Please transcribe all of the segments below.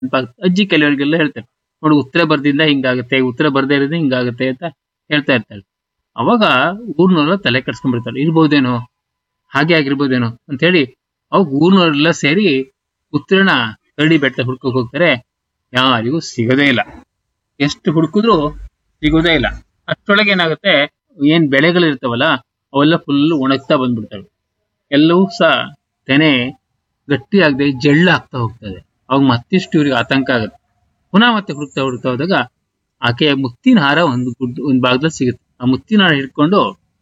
ನೆನಪಾಗುತ್ತೆ ಅಜ್ಜಿ ಕೆಲವರಿಗೆಲ್ಲ ಹೇಳ್ತಾರೆ ನೋಡಿ ಉತ್ತರ ಬರ್ದಿಂದ ಹಿಂಗಾಗುತ್ತೆ ಉತ್ತರ ಬರ್ದೇ ಇರೋದೇ ಹಿಂಗಾಗುತ್ತೆ ಅಂತ ಹೇಳ್ತಾ ಇರ್ತಾಳೆ ಅವಾಗ ಊರ್ನವರೆಲ್ಲ ತಲೆ ಕೆಡ್ಸ್ಕೊಂಡ್ಬಿಡ್ತಾರೆ ಇರ್ಬೋದೇನೋ ಹಾಗೆ ಆಗಿರ್ಬೋದೇನೋ ಅಂತ ಹೇಳಿ ಅವಾಗ ಊರ್ನವರೆಲ್ಲ ಸೇರಿ ಉತ್ತರನ ಕರಡಿ ಬೆಟ್ಟ ಹುಡ್ಕೋಕ್ ಹೋಗ್ತಾರೆ ಯಾರಿಗೂ ಸಿಗೋದೇ ಇಲ್ಲ ಎಷ್ಟು ಹುಡುಕಿದ್ರು ಸಿಗೋದೇ ಇಲ್ಲ ಅಷ್ಟರೊಳಗೆ ಏನಾಗುತ್ತೆ ಏನ್ ಬೆಳೆಗಳು ಇರ್ತಾವಲ್ಲ ಅವೆಲ್ಲ ಫುಲ್ ಒಣಗ್ತಾ ಬಂದ್ಬಿಡ್ತವೆ ಎಲ್ಲವೂ ಸಹ ತೆನೆ ಗಟ್ಟಿ ಆಗದೆ ಜಳ್ಳ ಆಗ್ತಾ ಹೋಗ್ತದೆ ಅವಾಗ ಮತ್ತಿಷ್ಟು ಇವ್ರಿಗೆ ಆತಂಕ ಆಗುತ್ತೆ ಪುನಃ ಮತ್ತೆ ಹುಡುಕ್ತಾ ಹುಡುಕ್ತಾ ಹೋದಾಗ ಆಕೆಯ ಮುತ್ತಿನ ಹಾರ ಒಂದು ಗುಡ್ ಒಂದು ಭಾಗದಲ್ಲಿ ಸಿಗುತ್ತೆ ಆ ಮುತ್ತಿನ ಹಾರ ಹಿಡ್ಕೊಂಡು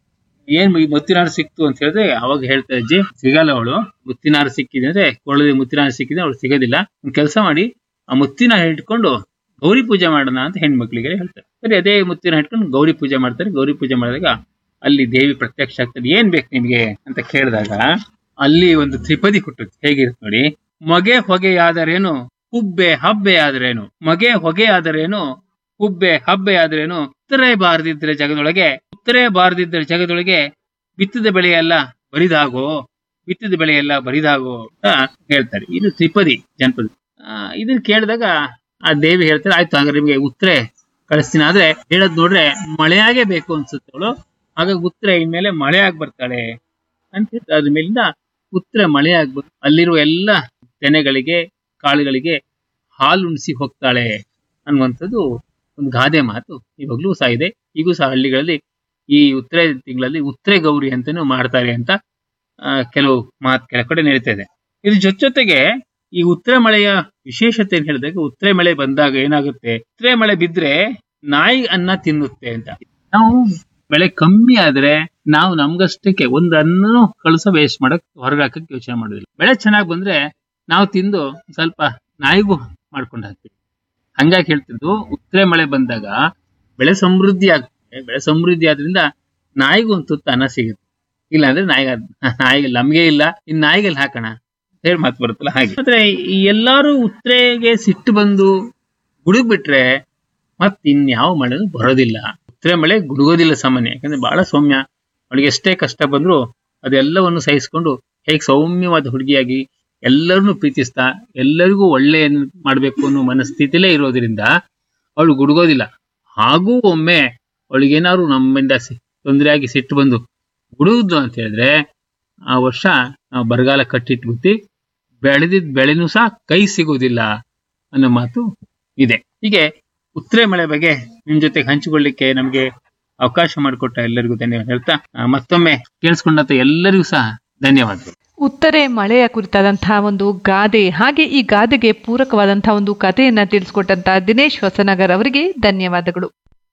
ಏನ್ ಈ ಮುತ್ತಿನ ಹಾರ ಸಿಕ್ತು ಅಂತ ಹೇಳಿದ್ರೆ ಅವಾಗ ಹೇಳ್ತಾ ಅಜ್ಜಿ ಸಿಗಲ್ಲ ಅವಳು ಮುತ್ತಿನ ಹಾರ ಸಿಕ್ಕಿದೆ ಅಂದ್ರೆ ಕೊಳ್ಳದೆ ಮುತ್ತಿನ ಹಾರ ಸಿಕ್ಕಿದೆ ಅವಳು ಸಿಗೋದಿಲ್ಲ ಒಂದು ಕೆಲಸ ಮಾಡಿ ಆ ಮುತ್ತಿನ ಹಾರ ಹಿಡ್ಕೊಂಡು ಗೌರಿ ಪೂಜೆ ಮಾಡೋಣ ಅಂತ ಹೆಣ್ಮಕ್ಳಿಗೆ ಹೇಳ್ತಾರೆ ಸರಿ ಅದೇ ಮುತ್ತಿನ ಹಿಡ್ಕೊಂಡು ಗೌರಿ ಪೂಜೆ ಮಾಡ್ತಾರೆ ಗೌರಿ ಪೂಜೆ ಮಾಡಿದಾಗ ಅಲ್ಲಿ ದೇವಿ ಪ್ರತ್ಯಕ್ಷ ಆಗ್ತದೆ ಏನ್ ಬೇಕು ನಿಮ್ಗೆ ಅಂತ ಕೇಳಿದಾಗ ಅಲ್ಲಿ ಒಂದು ತ್ರಿಪದಿ ಹುಟ್ಟುತ್ತೆ ಹೇಗಿರುತ್ತೆ ನೋಡಿ ಮಗೆ ಹೊಗೆಯಾದರೇನು ಹುಬ್ಬೆ ಹಬ್ಬೆ ಆದರೇನು ಮಗೆ ಹೊಗೆ ಆದರೇನು ಹುಬ್ಬೆ ಹಬ್ಬೆ ಆದರೇನು ಉತ್ತರೇ ಬಾರದಿದ್ರೆ ಜಗದೊಳಗೆ ಉತ್ತರೇ ಬಾರದಿದ್ರೆ ಜಗದೊಳಗೆ ಬಿತ್ತದ ಬೆಳೆಯೆಲ್ಲ ಬರಿದಾಗೋ ಬಿತ್ತದ ಬೆಳೆಯೆಲ್ಲ ಬರಿದಾಗೋ ಅಂತ ಹೇಳ್ತಾರೆ ಇದು ತ್ರಿಪದಿ ಜನಪದ ಆ, ಇದನ್ನ ಕೇಳಿದಾಗ ಆ ದೇವಿ ಹೇಳ್ತಾರೆ ಆಯ್ತು ಹಂಗಾರೆ ನಿಮ್ಗೆ ಉತ್ತರೆ ಕಳಿಸ್ತೀನಿ ಆದ್ರೆ ಹೇಳದ್ ನೋಡ್ರೆ ಮಳೆಯಾಗೇ ಬೇಕು ಅನ್ಸುತ್ತೆ ಅವಳು ಹಾಗಾಗಿ ಉತ್ತರೆ ಇನ್ಮೇಲೆ ಮಳೆ ಆಗಿ ಬರ್ತಾಳೆ ಅಂತ ಹೇಳ್ತಾರೆ ಅದ್ರ ಮೇಲಿಂದ ಉತ್ತರ ಮಳೆ ಆಗ್ಬೇಕು ಅಲ್ಲಿರುವ ಎಲ್ಲ ತೆನೆಗಳಿಗೆ ಕಾಳುಗಳಿಗೆ ಹಾಲು ಉಣಿಸಿ ಹೋಗ್ತಾಳೆ ಅನ್ನುವಂಥದ್ದು ಒಂದು ಗಾದೆ ಮಾತು ಇವಾಗ್ಲೂ ಸಹ ಇದೆ ಈಗೂ ಸಹ ಹಳ್ಳಿಗಳಲ್ಲಿ ಈ ಉತ್ತರೆ ತಿಂಗಳಲ್ಲಿ ಉತ್ತರೆ ಗೌರಿ ಅಂತಾನೂ ಮಾಡ್ತಾರೆ ಅಂತ ಆ, ಕೆಲವು ಮಾತು ಕೆಲ ಕಡೆ ನಡೀತಾ ಇದೆ ಇದ್ರ ಜೊತೆ ಜೊತೆಗೆ ಈ ಉತ್ತರೆ ಮಳೆಯ ವಿಶೇಷತೆ ಏನ್ ಹೇಳಿದಾಗ ಉತ್ತರೆ ಮಳೆ ಬಂದಾಗ ಏನಾಗುತ್ತೆ ಉತ್ತರೆ ಮಳೆ ಬಿದ್ರೆ ನಾಯಿ ಅನ್ನ ತಿನ್ನುತ್ತೆ ಅಂತ ನಾವು ಬೆಳೆ ಕಮ್ಮಿ ಆದ್ರೆ ನಾವು ನಮ್ಗಷ್ಟಕ್ಕೆ ಒಂದ್ ಅನ್ನನೂ ಕಳಸ ವೇಸ್ಟ್ ಮಾಡಕ್ ಹೊರಗೆ ಹಾಕಕ್ ಯೋಚನೆ ಮಾಡೋದಿಲ್ಲ ಬೆಳೆ ಚೆನ್ನಾಗ್ ಬಂದ್ರೆ ನಾವು ತಿಂದು ಸ್ವಲ್ಪ ನಾಯಿಗೂ ಮಾಡ್ಕೊಂಡು ಹಾಕ್ತೀವಿ ಹಂಗಾಗಿ ಹೇಳ್ತಿದ್ದು ಉತ್ತರೆ ಮಳೆ ಬಂದಾಗ ಬೆಳೆ ಸಮೃದ್ಧಿ ಆಗ್ತದೆ ಬೆಳೆ ಸಮೃದ್ಧಿ ಆದ್ರಿಂದ ನಾಯಿಗೂ ಒಂದು ತುತ್ತು ಅನ್ನ ಸಿಗುತ್ತೆ ಇಲ್ಲ ಅಂದ್ರೆ ನಾಯಿಗೆ ನಾಯಿಗೆ ನಮ್ಗೆ ಇಲ್ಲ ಇನ್ ನಾಯಿಗೆಲ್ಲ ಹಾಕೋಣ ಹೇಳಿ ಮಾತು ಬರುತ್ತಲ್ಲ ಹಾಗೆ ಆದ್ರೆ ಈ ಎಲ್ಲಾರು ಉತ್ತರೆಗೆ ಸಿಟ್ಟು ಬಂದು ಗುಡುಗ್ ಬಿಟ್ರೆ ಮತ್ ಇನ್ಯಾವ ಮಳೆನೂ ಬರೋದಿಲ್ಲ ಉತ್ತರೆ ಮಳೆ ಗುಡುಗೋದಿಲ್ಲ ಸಾಮಾನ್ಯ ಯಾಕಂದ್ರೆ ಬಹಳ ಸೌಮ್ಯ ಅವಳಿಗೆ ಎಷ್ಟೇ ಕಷ್ಟ ಬಂದ್ರು ಅದೆಲ್ಲವನ್ನು ಸಹಿಸ್ಕೊಂಡು ಹೇಗೆ ಸೌಮ್ಯವಾದ ಹುಡುಗಿಯಾಗಿ ಎಲ್ಲರನ್ನೂ ಪ್ರೀತಿಸ್ತಾ ಎಲ್ಲರಿಗೂ ಒಳ್ಳೆಯ ಮಾಡ್ಬೇಕು ಅನ್ನೋ ಮನಸ್ಥಿತಿಲೇ ಇರೋದ್ರಿಂದ ಅವಳು ಗುಡುಗೋದಿಲ್ಲ ಹಾಗೂ ಒಮ್ಮೆ ಅವಳಿಗೇನಾದ್ರು ನಮ್ಮಿಂದ ಸಿ- ತೊಂದರೆಯಾಗಿ ಸಿಟ್ಟು ಬಂದು ಗುಡುಗುದು ಅಂತ ಹೇಳಿದ್ರೆ ಆ ವರ್ಷ ನಾವು ಬರಗಾಲ ಕಟ್ಟಿಟ್ಬಿಟ್ಟು ಬೆಳೆದಿದ್ ಬೆಳೆನೂ ಸಹ ಕೈ ಸಿಗುವುದಿಲ್ಲ ಅನ್ನೋ ಮಾತು ಇದೆ ಹೀಗೆ ಉತ್ತರೆ ಮಳೆ ಬಗ್ಗೆ ನಿಮ್ ಜೊತೆಗೆ ಹಂಚಿಕೊಳ್ಳಿಕ್ಕೆ ನಮಗೆ ಅವಕಾಶ ಮಾಡಿಕೊಟ್ಟ ಎಲ್ಲರಿಗೂ ಧನ್ಯವಾದ ಹೇಳ್ತಾ ಆ, ಮತ್ತೊಮ್ಮೆ ಕೇಳಿಸ್ಕೊಂಡಂತ ಎಲ್ಲರಿಗೂ ಸಹ ಧನ್ಯವಾದಗಳು ಉತ್ತರೆ ಮಳೆಯ ಕುರಿತಾದಂತಹ ಒಂದು ಗಾದೆ ಹಾಗೆ ಈ ಗಾದೆಗೆ ಪೂರಕವಾದಂತಹ ಒಂದು ಕಥೆಯನ್ನ ತಿಳಿಸ್ಕೊಟ್ಟಂತಹ ದಿನೇಶ್ ಹೊಸನಗರ್ ಅವರಿಗೆ ಧನ್ಯವಾದಗಳು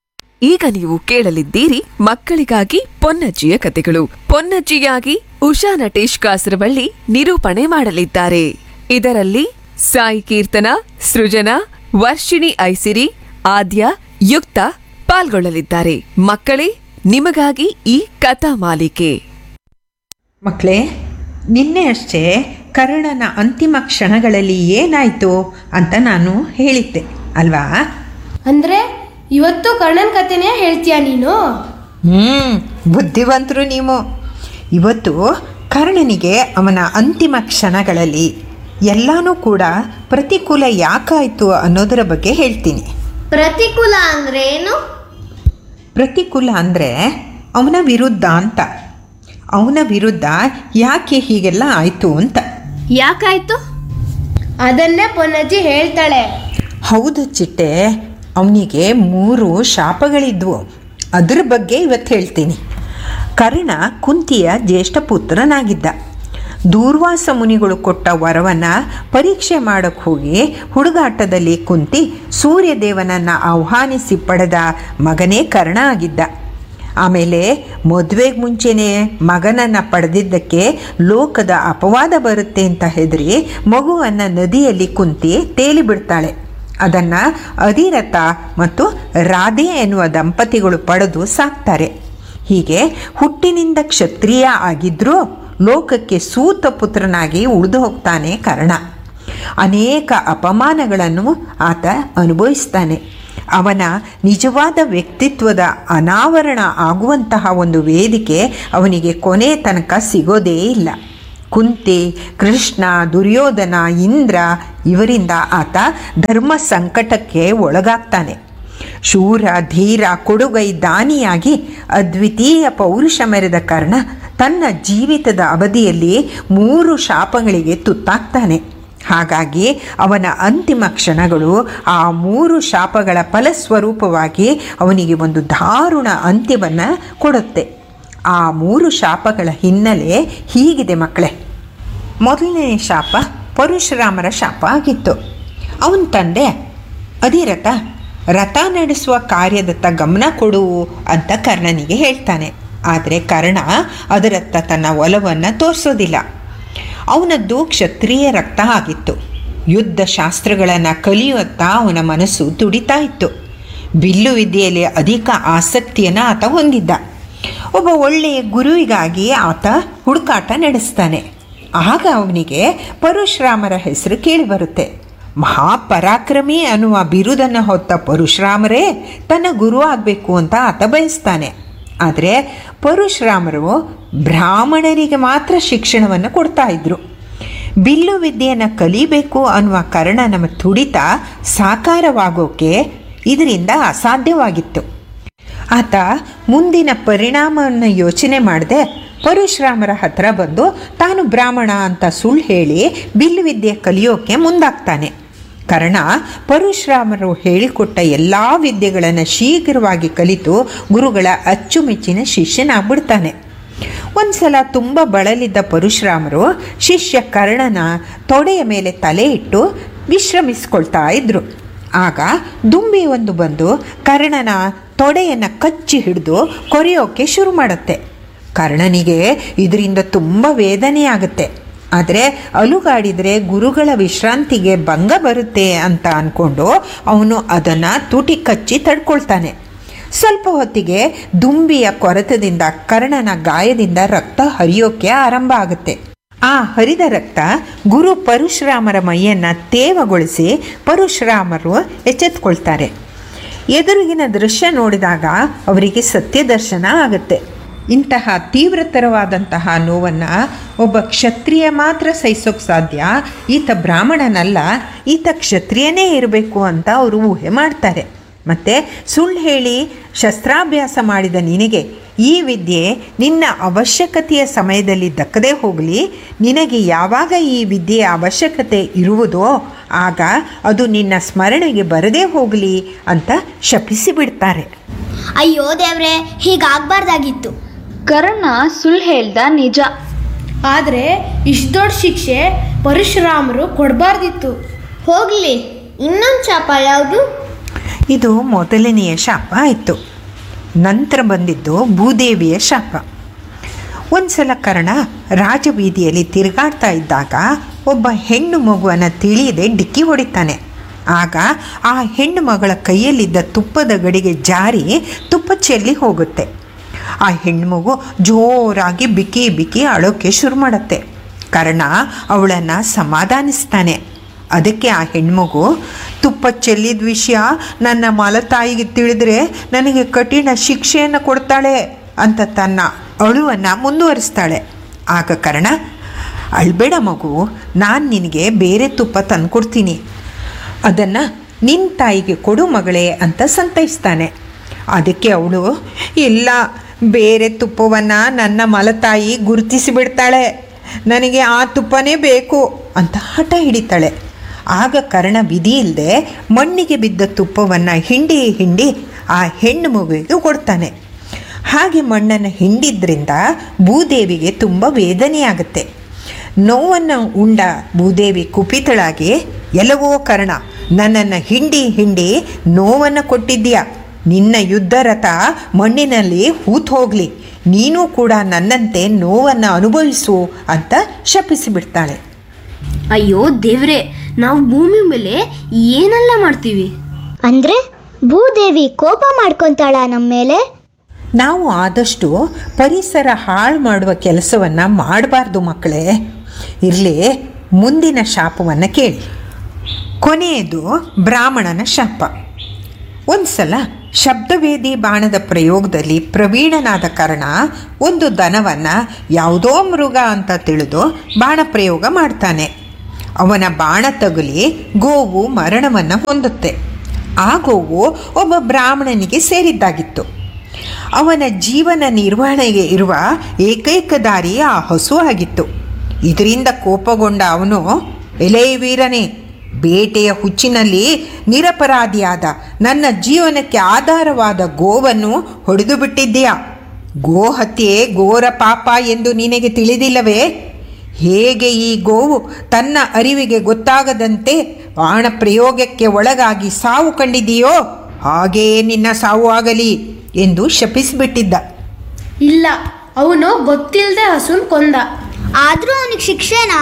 ಈಗ ನೀವು ಕೇಳಲಿದ್ದೀರಿ ಮಕ್ಕಳಿಗಾಗಿ ಪೊನ್ನಜ್ಜಿಯ ಕತೆಗಳು ಪೊನ್ನಜ್ಜಿಯಾಗಿ ಉಷಾ ನಟೇಶ್ ಕಾಸರವಳ್ಳಿ ನಿರೂಪಣೆ ಮಾಡಲಿದ್ದಾರೆ ಇದರಲ್ಲಿ ಸಾಯಿ ಕೀರ್ತನ ಸೃಜನಾ ವರ್ಷಿಣಿ ಐಸಿರಿ ಆದ್ಯ ಯುಕ್ತ ಪಾಲ್ಗೊಳ್ಳಲಿದ್ದಾರೆ ಮಕ್ಕಳೇ ನಿಮಗಾಗಿ ಈ ಕಥಾ ಮಾಲಿಕೆ ಮಕ್ಕಳೇ ನಿನ್ನೆ ಅಷ್ಟೇ ಕರ್ಣನ ಅಂತಿಮ ಕ್ಷಣಗಳಲ್ಲಿ ಏನಾಯಿತು ಅಂತ ನಾನು ಹೇಳಿದ್ದೆ ಅಲ್ವಾ ಅಂದ್ರೆ ಇವತ್ತು ಕರ್ಣನ್ ಕತೆನೇ ಹೇಳ್ತೀಯಾ ನೀನು ಹ್ಞೂ ಬುದ್ಧಿವಂತರು ನೀವು ಇವತ್ತು ಕರ್ಣನಿಗೆ ಅವನ ಅಂತಿಮ ಕ್ಷಣಗಳಲ್ಲಿ ಎಲ್ಲನೂ ಕೂಡ ಪ್ರತಿಕೂಲ ಯಾಕಾಯಿತು ಅನ್ನೋದರ ಬಗ್ಗೆ ಹೇಳ್ತೀನಿ ಪ್ರತಿಕೂಲ ಅಂದ್ರೆ ಏನು ಪ್ರತಿಕೂಲ ಅಂದರೆ ಅವನ ವಿರುದ್ಧ ಅಂತ ಅವನ ವಿರುದ್ಧ ಯಾಕೆ ಹೀಗೆಲ್ಲ ಆಯಿತು ಅಂತ ಯಾಕಾಯ್ತು ಅದನ್ನೇ ಪೊನ್ನಜ್ಜಿ ಹೇಳ್ತಾಳೆ ಹೌದು ಚಿಟ್ಟೆ ಅವನಿಗೆ ಮೂರು ಶಾಪಗಳಿದ್ವು ಅದ್ರ ಬಗ್ಗೆ ಇವತ್ತು ಹೇಳ್ತೀನಿ ಕರ್ಣ ಕುಂತಿಯ ಜ್ಯೇಷ್ಠ ಪುತ್ರನಾಗಿದ್ದ ದೂರ್ವಾಸ ಮುನಿಗಳು ಕೊಟ್ಟ ವರವನ್ನು ಪರೀಕ್ಷೆ ಮಾಡೋಕ್ಕೆ ಹೋಗಿ ಹುಡುಗಾಟದಲ್ಲಿ ಕುಂತಿ ಸೂರ್ಯದೇವನನ್ನು ಆಹ್ವಾನಿಸಿ ಪಡೆದ ಮಗನೇ ಕರ್ಣ ಆಗಿದ್ದ ಆಮೇಲೆ ಮದುವೆಗೆ ಮುಂಚೆನೇ ಮಗನನ್ನು ಪಡೆದಿದ್ದಕ್ಕೆ ಲೋಕದ ಅಪವಾದ ಬರುತ್ತೆ ಅಂತ ಹೆದರಿ ಮಗುವನ್ನು ನದಿಯಲ್ಲಿ ಕುಂತಿ ತೇಲಿ ಬಿಡ್ತಾಳೆ ಅದನ್ನು ಅಧಿರಥ ಮತ್ತು ರಾಧೆ ಎನ್ನುವ ದಂಪತಿಗಳು ಪಡೆದು ಸಾಕ್ತಾರೆ ಹೀಗೆ ಹುಟ್ಟಿನಿಂದ ಕ್ಷತ್ರಿಯ ಆಗಿದ್ರೂ ಲೋಕಕ್ಕೆ ಸೂತ ಪುತ್ರನಾಗಿ ಉಳಿದು ಹೋಗ್ತಾನೆ ಕರ್ಣ ಅನೇಕ ಅಪಮಾನಗಳನ್ನು ಆತ ಅನುಭವಿಸ್ತಾನೆ ಅವನ ನಿಜವಾದ ವ್ಯಕ್ತಿತ್ವದ ಅನಾವರಣ ಆಗುವಂತಹ ಒಂದು ವೇದಿಕೆ ಅವನಿಗೆ ಕೊನೆ ತನಕ ಸಿಗೋದೇ ಇಲ್ಲ ಕುಂತಿ ಕೃಷ್ಣ ದುರ್ಯೋಧನ ಇಂದ್ರ ಇವರಿಂದ ಆತ ಧರ್ಮ ಸಂಕಟಕ್ಕೆ ಒಳಗಾಗ್ತಾನೆ ಶೂರ ಧೀರ ಕೊಡುಗೈ ದಾನಿಯಾಗಿ ಅದ್ವಿತೀಯ ಪೌರುಷ ಮೆರೆದ ಕಾರಣ ತನ್ನ ಜೀವಿತದ ಅವಧಿಯಲ್ಲಿ ಮೂರು ಶಾಪಗಳಿಗೆ ತುತ್ತಾಗ್ತಾನೆ ಹಾಗಾಗಿ ಅವನ ಅಂತಿಮ ಕ್ಷಣಗಳು ಆ ಮೂರು ಶಾಪಗಳ ಫಲಸ್ವರೂಪವಾಗಿ ಅವನಿಗೆ ಒಂದು ದಾರುಣ ಅಂತ್ಯವನ್ನು ಕೊಡುತ್ತೆ ಆ ಮೂರು ಶಾಪಗಳ ಹಿನ್ನೆಲೆ ಹೀಗಿದೆ ಮಕ್ಕಳೇ ಮೊದಲನೇ ಶಾಪ ಪರಶುರಾಮರ ಶಾಪ ಆಗಿತ್ತು ಅವನ ತಂದೆ ಅಧಿರಥ ರಥ ನಡೆಸುವ ಕಾರ್ಯದತ್ತ ಗಮನ ಕೊಡು ಅಂತ ಕರ್ಣನಿಗೆ ಹೇಳ್ತಾನೆ ಆದರೆ ಕರ್ಣ ಅದರತ್ತ ತನ್ನ ಒಲವನ್ನು ತೋರಿಸೋದಿಲ್ಲ ಅವನದ್ದು ಕ್ಷತ್ರಿಯ ರಕ್ತ ಆಗಿತ್ತು ಯುದ್ಧ ಶಾಸ್ತ್ರಗಳನ್ನು ಕಲಿಯುತ್ತಾ ಅವನ ಮನಸ್ಸು ತುಡಿತಾ ಇತ್ತು ಬಿಲ್ಲು ವಿದ್ಯೆಯಲ್ಲಿ ಅಧಿಕ ಆಸಕ್ತಿಯನ್ನು ಆತ ಹೊಂದಿದ್ದ ಒಬ್ಬ ಒಳ್ಳೆಯ ಗುರುವಿಗಾಗಿ ಆತ ಹುಡುಕಾಟ ನಡೆಸ್ತಾನೆ ಆಗ ಅವನಿಗೆ ಪರಶುರಾಮರ ಹೆಸರು ಕೇಳಿಬರುತ್ತೆ ಮಹಾಪರಾಕ್ರಮಿ ಅನ್ನುವ ಬಿರುದನ್ನು ಹೊತ್ತ ಪರಶುರಾಮರೇ ತನ್ನ ಗುರು ಆಗಬೇಕು ಅಂತ ಆತ ಬಯಸ್ತಾನೆ ಆದರೆ ಪರಶುರಾಮರು ಬ್ರಾಹ್ಮಣರಿಗೆ ಮಾತ್ರ ಶಿಕ್ಷಣವನ್ನು ಕೊಡ್ತಾ ಇದ್ರು ಬಿಲ್ಲು ವಿದ್ಯೆಯನ್ನು ಕಲಿಬೇಕು ಅನ್ನುವ ಕಾರಣ ನಮ್ಮ ತುಡಿತ ಸಾಕಾರವಾಗೋಕೆ ಇದರಿಂದ ಅಸಾಧ್ಯವಾಗಿತ್ತು ಆತ ಮುಂದಿನ ಪರಿಣಾಮವನ್ನು ಯೋಚನೆ ಮಾಡದೆ ಪರಶುರಾಮರ ಹತ್ರ ಬಂದು ತಾನು ಬ್ರಾಹ್ಮಣ ಅಂತ ಸುಳ್ಳು ಹೇಳಿ ಬಿಲ್ಲು ವಿದ್ಯೆ ಕಲಿಯೋಕೆ ಮುಂದಾಗ್ತಾನೆ ಕಾರಣ ಪರಶುರಾಮರು ಹೇಳಿಕೊಟ್ಟ ಎಲ್ಲ ವಿದ್ಯೆಗಳನ್ನು ಶೀಘ್ರವಾಗಿ ಕಲಿತು ಗುರುಗಳ ಅಚ್ಚುಮೆಚ್ಚಿನ ಶಿಷ್ಯನಾಗ್ಬಿಡ್ತಾನೆ ಒಂದು ಸಲ ತುಂಬ ಬಳಲಿದ್ದ ಪರಶುರಾಮರು ಶಿಷ್ಯ ಕರ್ಣನ ತೊಡೆಯ ಮೇಲೆ ತಲೆ ಇಟ್ಟು ವಿಶ್ರಮಿಸ್ಕೊಳ್ತಾ ಇದ್ರು ಆಗ ದುಂಬಿ ಒಂದು ಬಂದು ಕರ್ಣನ ತೊಡೆಯನ್ನು ಕಚ್ಚಿ ಹಿಡಿದು ಕೊರೆಯೋಕೆ ಶುರು ಮಾಡುತ್ತೆ ಕರ್ಣನಿಗೆ ಇದರಿಂದ ತುಂಬ ವೇದನೆಯಾಗುತ್ತೆ ಆದರೆ ಅಲುಗಾಡಿದರೆ ಗುರುಗಳ ವಿಶ್ರಾಂತಿಗೆ ಭಂಗ ಬರುತ್ತೆ ಅಂತ ಅಂದ್ಕೊಂಡು ಅವನು ಅದನ್ನು ತುಟಿ ಕಚ್ಚಿ ತಡ್ಕೊಳ್ತಾನೆ ಸ್ವಲ್ಪ ಹೊತ್ತಿಗೆ ದುಂಬಿಯ ಕೊರೆತದಿಂದ ಕರ್ಣನ ಗಾಯದಿಂದ ರಕ್ತ ಹರಿಯೋಕೆ ಆರಂಭ ಆಗುತ್ತೆ ಆ ಹರಿದ ರಕ್ತ ಗುರು ಪರಶುರಾಮರ ಮೈಯನ್ನು ತೇವಗೊಳಿಸಿ ಪರಶುರಾಮರು ಎಚ್ಚೆತ್ಕೊಳ್ತಾರೆ ಎದುರಿಗಿನ ದೃಶ್ಯ ನೋಡಿದಾಗ ಅವರಿಗೆ ಸತ್ಯ ದರ್ಶನ ಆಗುತ್ತೆ ಇಂತಹ ತೀವ್ರತರವಾದಂತಹ ನೋವನ್ನು ಒಬ್ಬ ಕ್ಷತ್ರಿಯ ಮಾತ್ರ ಸಹಿಸೋಕೆ ಸಾಧ್ಯ ಈತ ಬ್ರಾಹ್ಮಣನಲ್ಲ ಈತ ಕ್ಷತ್ರಿಯನೇ ಇರಬೇಕು ಅಂತ ಅವರು ಊಹೆ ಮಾಡ್ತಾರೆ ಮತ್ತು ಸುಳ್ಳು ಹೇಳಿ ಶಸ್ತ್ರಾಭ್ಯಾಸ ಮಾಡಿದ ನಿನಗೆ ಈ ವಿದ್ಯೆ ನಿನ್ನ ಅವಶ್ಯಕತೆಯ ಸಮಯದಲ್ಲಿ ದಕ್ಕದೇ ಹೋಗಲಿ ನಿನಗೆ ಯಾವಾಗ ಈ ವಿದ್ಯೆಯ ಅವಶ್ಯಕತೆ ಇರುವುದೋ ಆಗ ಅದು ನಿನ್ನ ಸ್ಮರಣೆಗೆ ಬರದೇ ಹೋಗಲಿ ಅಂತ ಶಪಿಸಿ ಬಿಡ್ತಾರೆ ಅಯ್ಯೋ ದೇವ್ರೆ ಹೀಗಾಗ್ಬಾರ್ದಾಗಿತ್ತು ಕರ್ಣ ಸುಳ್ಳು ಹೇಳ್ದ ನಿಜ ಆದರೆ ಇಷ್ಟು ದೊಡ್ಡ ಶಿಕ್ಷೆ ಪರಶುರಾಮರು ಕೊಡಬಾರ್ದಿತ್ತು ಹೋಗ್ಲಿ ಇನ್ನೊಂದು ಶಾಪ ಯಾವುದು ಇದು ಮೊದಲನೆಯ ಶಾಪ ಆಯಿತು ನಂತರ ಬಂದಿದ್ದು ಭೂದೇವಿಯ ಶಾಪ ಒಂದು ಸಲ ಕರ್ಣ ರಾಜಬೀದಿಯಲ್ಲಿ ತಿರುಗಾಡ್ತಾ ಇದ್ದಾಗ ಒಬ್ಬ ಹೆಣ್ಣು ಮಗುವನ್ನು ತಿಳಿಯದೆ ಡಿಕ್ಕಿ ಹೊಡಿತಾನೆ ಆಗ ಆ ಹೆಣ್ಣು ಮಗಳ ಕೈಯಲ್ಲಿದ್ದ ತುಪ್ಪದ ಗಡಿಗೆ ಜಾರಿ ತುಪ್ಪ ಚೆಲ್ಲಿ ಹೋಗುತ್ತೆ ಆ ಹೆಣ್ಮಗು ಜೋರಾಗಿ ಬಿಕ್ಕಿ ಬಿಕ್ಕಿ ಅಳೋಕ್ಕೆ ಶುರು ಮಾಡುತ್ತೆ ಕರ್ಣ ಅವಳನ್ನು ಸಮಾಧಾನಿಸ್ತಾನೆ ಅದಕ್ಕೆ ಆ ಹೆಣ್ಮಗು ತುಪ್ಪ ಚೆಲ್ಲಿದ ವಿಷಯ ನನ್ನ ಮಲತಾಯಿಗೆ ತಿಳಿದ್ರೆ ನನಗೆ ಕಠಿಣ ಶಿಕ್ಷೆಯನ್ನು ಕೊಡ್ತಾಳೆ ಅಂತ ತನ್ನ ಅಳುವನ್ನು ಮುಂದುವರಿಸ್ತಾಳೆ ಆಗ ಕರ್ಣ ಅಳ್ಬೇಡ ಮಗು ನಾನು ನಿನಗೆ ಬೇರೆ ತುಪ್ಪ ತಂದ್ಕೊಡ್ತೀನಿ ಅದನ್ನು ನಿನ್ನ ತಾಯಿಗೆ ಕೊಡು ಮಗಳೇ ಅಂತ ಸಂತೈಸ್ತಾನೆ ಅದಕ್ಕೆ ಅವಳು ಇಲ್ಲ ಬೇರೆ ತುಪ್ಪವನ್ನು ನನ್ನ ಮಲತಾಯಿ ಗುರುತಿಸಿ ಬಿಡ್ತಾಳೆ ನನಗೆ ಆ ತುಪ್ಪನೇ ಬೇಕು ಅಂತ ಹಠ ಹಿಡಿತಾಳೆ ಆಗ ಕರ್ಣ ವಿಧಿ ಇಲ್ಲದೆ ಮಣ್ಣಿಗೆ ಬಿದ್ದ ತುಪ್ಪವನ್ನು ಹಿಂಡಿ ಹಿಂಡಿ ಆ ಹೆಣ್ಣು ಮಗುವಿಗೆ ಕೊಡ್ತಾನೆ ಹಾಗೆ ಮಣ್ಣನ್ನು ಹಿಂಡಿದ್ರಿಂದ ಭೂದೇವಿಗೆ ತುಂಬ ವೇದನೆಯಾಗುತ್ತೆ ನೋವನ್ನು ಉಂಡ ಭೂದೇವಿ ಕುಪಿತಳಾಗಿ ಎಲ್ಲವೋ ಕರ್ಣ ನನ್ನನ್ನು ಹಿಂಡಿ ಹಿಂಡಿ ನೋವನ್ನು ಕೊಟ್ಟಿದ್ದೀಯ ನಿನ್ನ ಯುದ್ಧ ರಥ ಮಣ್ಣಿನಲ್ಲಿ ಹೂತ್ ಹೋಗಲಿ ನೀನು ಕೂಡ ನನ್ನಂತೆ ನೋವನ್ನು ಅನುಭವಿಸು ಅಂತ ಶಪಿಸಿಬಿಡ್ತಾಳೆ ಅಯ್ಯೋ ದೇವ್ರೆ ನಾವು ಭೂಮಿ ಮೇಲೆ ಏನೆಲ್ಲ ಮಾಡ್ತೀವಿ ಅಂದ್ರೆ ಭೂದೇವಿ ಕೋಪ ಮಾಡ್ಕೊಂತಾಳ ನಮ್ಮ ಮೇಲೆ ನಾವು ಆದಷ್ಟು ಪರಿಸರ ಹಾಳು ಮಾಡುವ ಕೆಲಸವನ್ನು ಮಾಡಬಾರ್ದು ಮಕ್ಕಳೇ ಇರಲಿ ಮುಂದಿನ ಶಾಪವನ್ನು ಕೇಳಿ ಕೊನೆಯದು ಬ್ರಾಹ್ಮಣನ ಶಾಪ ಒಂದು ಸಲ ಶಬ್ದವೇದಿ ಬಾಣದ ಪ್ರಯೋಗದಲ್ಲಿ ಪ್ರವೀಣನಾದ ಕಾರಣ ಒಂದು ದನವನ್ನು ಯಾವುದೋ ಮೃಗ ಅಂತ ತಿಳಿದು ಬಾಣ ಪ್ರಯೋಗ ಮಾಡ್ತಾನೆ ಅವನ ಬಾಣ ತಗುಲಿ ಗೋವು ಮರಣವನ್ನು ಹೊಂದುತ್ತೆ ಆ ಗೋವು ಒಬ್ಬ ಬ್ರಾಹ್ಮಣನಿಗೆ ಸೇರಿದ್ದಾಗಿತ್ತು ಅವನ ಜೀವನ ನಿರ್ವಹಣೆಗೆ ಇರುವ ಏಕೈಕ ದಾರಿ ಆ ಹಸು ಆಗಿತ್ತು ಇದರಿಂದ ಕೋಪಗೊಂಡ ಅವನು ಎಲೇ ವೀರನೇ ಬೇಟೆಯ ಹುಚ್ಚಿನಲ್ಲಿ ನಿರಪರಾಧಿಯಾದ ನನ್ನ ಜೀವನಕ್ಕೆ ಆಧಾರವಾದ ಗೋವನ್ನು ಹೊಡೆದು ಬಿಟ್ಟಿದ್ದೀಯಾ ಗೋ ಹತ್ಯೆ ಘೋರ ಪಾಪ ಎಂದು ನಿನಗೆ ತಿಳಿದಿಲ್ಲವೇ ಹೇಗೆ ಈ ಗೋವು ತನ್ನ ಅರಿವಿಗೆ ಗೊತ್ತಾಗದಂತೆ ಬಾಣ ಪ್ರಯೋಗಕ್ಕೆ ಒಳಗಾಗಿ ಸಾವು ಕಂಡಿದೆಯೋ ಹಾಗೆಯೇ ನಿನ್ನ ಸಾವು ಆಗಲಿ ಎಂದು ಶಪಿಸಿಬಿಟ್ಟಿದ್ದ ಇಲ್ಲ ಅವನು ಗೊತ್ತಿಲ್ಲದೆ ಹಸುನ್ ಕೊಂದ ಆದ್ರೂ ಅವನಿಗೆ ಶಿಕ್ಷೆನಾ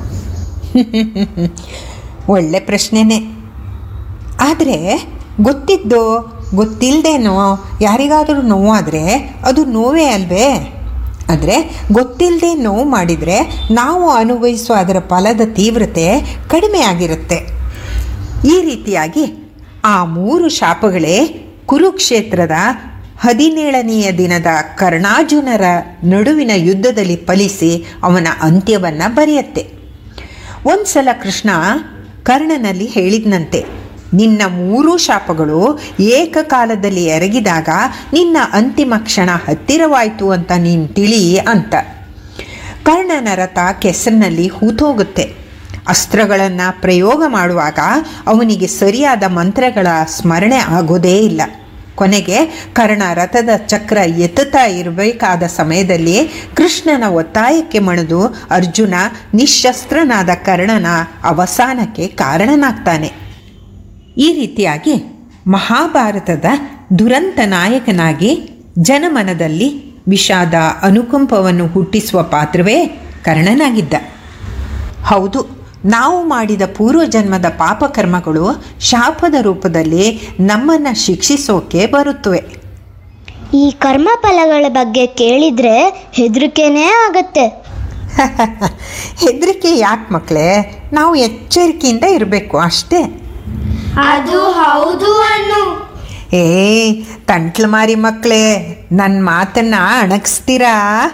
ಒಳ್ಳೆ ಪ್ರಶ್ನೆನೇ ಆದರೆ ಗೊತ್ತಿದ್ದು ಗೊತ್ತಿಲ್ಲದೇನೋ ಯಾರಿಗಾದರೂ ನೋವಾದರೆ ಅದು ನೋವೇ ಅಲ್ವೇ ಆದರೆ ಗೊತ್ತಿಲ್ಲದೆ ನೋವು ಮಾಡಿದರೆ ನಾವು ಅನುಭವಿಸುವ ಅದರ ಫಲದ ತೀವ್ರತೆ ಕಡಿಮೆ ಆಗಿರುತ್ತೆ ಈ ರೀತಿಯಾಗಿ ಆ ಮೂರು ಶಾಪಗಳೇ ಕುರುಕ್ಷೇತ್ರದ ಹದಿನೇಳನೆಯ ದಿನದ ಕರ್ಣಾರ್ಜುನರ ನಡುವಿನ ಯುದ್ಧದಲ್ಲಿ ಫಲಿಸಿ ಅವನ ಅಂತ್ಯವನ್ನು ಬರೆಯುತ್ತೆ ಒಂದ್ಸಲ ಕೃಷ್ಣ ಕರ್ಣನಲ್ಲಿ ಹೇಳಿದ್ನಂತೆ ನಿನ್ನ ಮೂರೂ ಶಾಪಗಳು ಏಕಕಾಲದಲ್ಲಿ ಎರಗಿದಾಗ ನಿನ್ನ ಅಂತಿಮ ಕ್ಷಣ ಹತ್ತಿರವಾಯಿತು ಅಂತ ನೀನು ತಿಳಿ ಅಂತ ಕರ್ಣನ ರಥ ಕೆಸರಿನಲ್ಲಿ ಹೂತೋಗುತ್ತೆ ಅಸ್ತ್ರಗಳನ್ನು ಪ್ರಯೋಗ ಮಾಡುವಾಗ ಅವನಿಗೆ ಸರಿಯಾದ ಮಂತ್ರಗಳ ಸ್ಮರಣೆ ಆಗೋದೇ ಇಲ್ಲ ಕೊನೆಗೆ ಕರ್ಣ ರಥದ ಚಕ್ರ ಎತ್ತುತ್ತಾ ಇರಬೇಕಾದ ಸಮಯದಲ್ಲಿ ಕೃಷ್ಣನ ಒತ್ತಾಯಕ್ಕೆ ಮಣಿದು ಅರ್ಜುನ ನಿಶಸ್ತ್ರನಾದ ಕರ್ಣನ ಅವಸಾನಕ್ಕೆ ಕಾರಣನಾಗ್ತಾನೆ ಈ ರೀತಿಯಾಗಿ ಮಹಾಭಾರತದ ದುರಂತ ನಾಯಕನಾಗಿ ಜನಮನದಲ್ಲಿ ವಿಷಾದ ಅನುಕಂಪವನ್ನು ಹುಟ್ಟಿಸುವ ಪಾತ್ರವೇ ಕರ್ಣನಾಗಿದ್ದ ಹೌದು ನಾವು ಮಾಡಿದ ಪೂರ್ವಜನ್ಮದ ಪಾಪಕರ್ಮಗಳು ಶಾಪದ ರೂಪದಲ್ಲಿ ನಮ್ಮನ್ನು ಶಿಕ್ಷಿಸೋಕೆ ಬರುತ್ತವೆ ಈ ಕರ್ಮ ಫಲಗಳ ಬಗ್ಗೆ ಕೇಳಿದ್ರೆ ಹೆದರಿಕೆನೇ ಆಗತ್ತೆ ಹೆದರಿಕೆ ಯಾಕೆ ಮಕ್ಕಳೇ ನಾವು ಎಚ್ಚರಿಕೆಯಿಂದ ಇರಬೇಕು ಅಷ್ಟೇ ಅದು ಹೌದು ಅನ್ನು ಏ ತಂಟ್ಲು ಮಾರಿ ಮಕ್ಕಳೇ ನನ್ನ ಮಾತನ್ನ ಅಣಗಿಸ್ತೀರಾ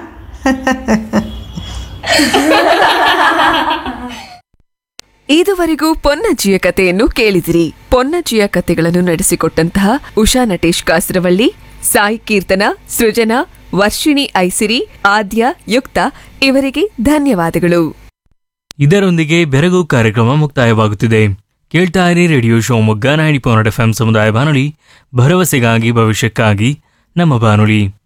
ಇದುವರೆಗೂ ಪೊನ್ನಜ್ಜಿಯ ಕಥೆಯನ್ನು ಕೇಳಿದಿರಿ ಪೊನ್ನಜ್ಜಿಯ ಕಥೆಗಳನ್ನು ನಡೆಸಿಕೊಟ್ಟಂತಹ ಉಷಾ ನಟೇಶ್ ಕಾಸರವಳ್ಳಿ ಸಾಯಿ ಕೀರ್ತನ ಸೃಜನಾ ವರ್ಷಿಣಿ ಐಸಿರಿ ಆದ್ಯ ಯುಕ್ತ ಇವರಿಗೆ ಧನ್ಯವಾದಗಳು ಇದರೊಂದಿಗೆ ಬೆರಗು ಕಾರ್ಯಕ್ರಮ ಮುಕ್ತಾಯವಾಗುತ್ತಿದೆ ಕೇಳ್ತಾ ಇರಿ radio Shivamogga ninety point F M ಸಮುದಾಯ ಬಾನುಲಿ ಭರವಸೆಗಾಗಿ ಭವಿಷ್ಯಕ್ಕಾಗಿ ನಮ್ಮ ಬಾನುಲಿ